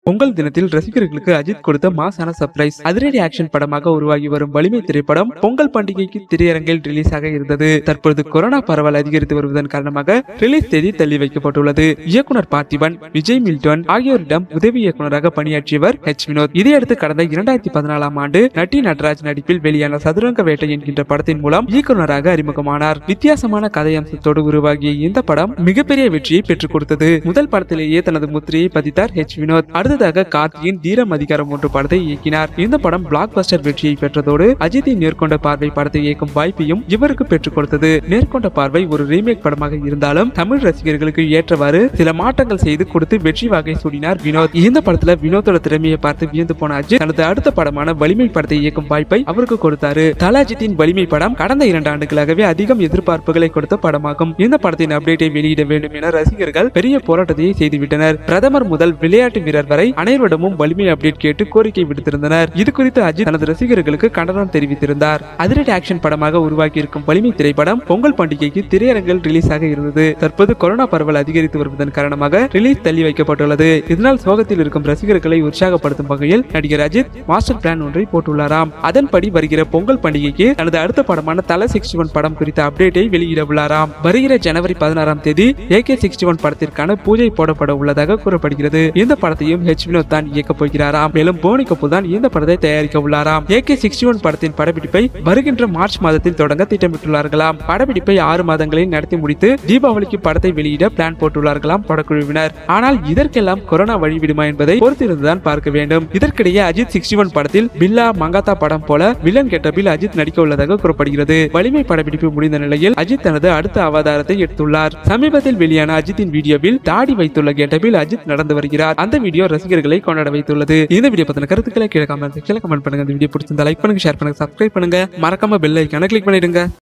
பொங்கல் தினத்தில் ரசிகர்களுக்கு அஜித் கொடுத்த மாசான சர்ப்ரைஸ் அதிரடி ஆக்ஷன் படமாக உருவாகி வரும் வலிமை திரைப்படம் பொங்கல் பண்டிகைக்கு திரையரங்கில் ரிலீஸ் ஆக இருந்தது தற்பொழுது கொரோனா பரவல் அதிகரித்து வருவதன் காரணமாக ரிலீஸ் தேதி தள்ளி வைக்கப்பட்டுள்ளது இயக்குனர் பார்த்திபன் விஜய் மில்டன் ஆகியோரிடம் உதவி இயக்குனராக பணியாற்றியவர் ஹெச் வினோத் இதையடுத்து கடந்த இரண்டாயிரத்தி பதினாலாம் ஆண்டு நட்டி நடராஜ் நடிப்பில் வெளியான சதுரங்க வேட்டை என்கின்ற படத்தின் மூலம் இயக்குனராக அறிமுகமானார் வித்தியாசமான கதையம்சத்தோடு உருவாகிய இந்த படம் மிகப்பெரிய வெற்றியை பெற்றுக் கொடுத்தது முதல் படத்திலேயே தனது முத்திரையை பதித்தார் ஹெச் வினோத் அடுத்ததாக கார்த்தியின் தீரம் அதிகாரம் ஒன்று படத்தை இயக்கினார் இந்த படம் பிளாக் பஸ்டர் வெற்றியை பெற்றதோடு அஜித்தின் நேர்கொண்ட பார்வை படத்தை இயக்கும் வாய்ப்பையும் இவருக்கு பெற்றுக் கொடுத்தது நேர்கொண்ட பார்வை ஒரு ரீமேக் படமாக இருந்தாலும் தமிழ் ரசிகர்களுக்கு ஏற்றவாறு சில மாற்றங்கள் செய்து கொடுத்து வெற்றி வாகை சூடினார் வினோத் இந்த படத்துல வினோத்தோட திறமையை பார்த்து வியந்து போன அஜித் தனது அடுத்த படமான வலிமை படத்தை இயக்கும் வாய்ப்பை அவருக்கு கொடுத்தாரு தல அஜித்தின் வலிமை படம் கடந்த இரண்டு ஆண்டுகளாகவே அதிகம் எதிர்பார்ப்புகளை கொடுத்த படமாகும் இந்த படத்தின் அப்டேட்டை வெளியிட வேண்டும் என ரசிகர்கள் பெரிய போராட்டத்தை செய்துவிட்டனர் பிரதமர் முதல் விளையாட்டு வீரர் வரை அனைவரிடமும் வலிமை அப்டேட் கேட்டு கோரிக்கை விடுத்திருந்தனர் இது குறித்து அஜித் தனது ரசிகர்களுக்கு கண்டனம் தெரிவித்திருந்தார் அதிரடி ஆக்ஷன் படமாக உருவாக்கி இருக்கும் வலிமை திரைப்படம் பொங்கல் பண்டிகைக்கு திரையரங்கில் ரிலீஸ் ஆக இருந்தது தற்போது கொரோனா பரவல் அதிகரித்து வருவதன் காரணமாக ரிலீஸ் தள்ளி வைக்கப்பட்டுள்ளது இதனால் சோகத்தில் இருக்கும் ரசிகர்களை உற்சாகப்படுத்தும் வகையில் நடிகர் அஜித் மாஸ்டர் பிளான் ஒன்றை போட்டுள்ளாராம் அதன்படி வருகிற பொங்கல் பண்டிகைக்கு தனது அடுத்த படமான தல சிக்ஸ்டி ஒன் படம் குறித்த அப்டேட்டை வெளியிட உள்ளாராம் வருகிற ஜனவரி பதினாறாம் தேதி ஏகே சிக்ஸ்டி ஒன் படத்திற்கான பூஜை போடப்பட உள்ளதாக கூறப்படுகிறது இந்த படத்தையும் ஹெச் வினோத் தான் இயக்க போகிறாராம் மேலும் போனி கபூர் தான் இந்த படத்தை தயாரிக்க உள்ளாராம் ஏகே சிக்ஸ்டி ஒன் படத்தின் படப்பிடிப்பை வருகின்ற மார்ச் மாதத்தில் தொடங்க திட்டமிட்டுள்ளார்களாம் படப்பிடிப்பை ஆறு மாதங்களில் நடத்தி முடித்து தீபாவளிக்கு படத்தை வெளியிட பிளான் போட்டுள்ளார்களாம் படக்குழுவினர் ஆனால் இதற்கெல்லாம் கொரோனா வழிவிடுமா என்பதை பொறுத்திருந்துதான் பார்க்க வேண்டும் இதற்கிடையே அஜித் சிக்ஸ்டி ஒன் படத்தில் பில்லா மங்காத்தா படம் போல வில்லன் கெட்டபில் அஜித் நடிக்க உள்ளதாக கூறப்படுகிறது வலிமை படப்பிடிப்பு முடிந்த நிலையில் அஜித் தனது அடுத்த அவதாரத்தை எடுத்துள்ளார் சமீபத்தில் வெளியான அஜித்தின் வீடியோவில் தாடி வைத்துள்ள கெட்டபில் அஜித் நடந்து வருகிறார் அந்த வீடியோ ரசிகர்களை கொண்டாட வைத்துள்ளது இந்த வீடியோ பத்தின கருத்துக்களை கீழே கமெண்ட் செக்ஷன்ல கமெண்ட் பண்ணுங்க இந்த வீடியோ பிடிச்சிருந்தா லைக் பண்ணுங்க ஷேர் பண்ணுங்க சப்ஸ்கிரைப் பண்ணுங்க மறக்காம பெல் ஐக்கான கிளிக் பண்ணிடுங்க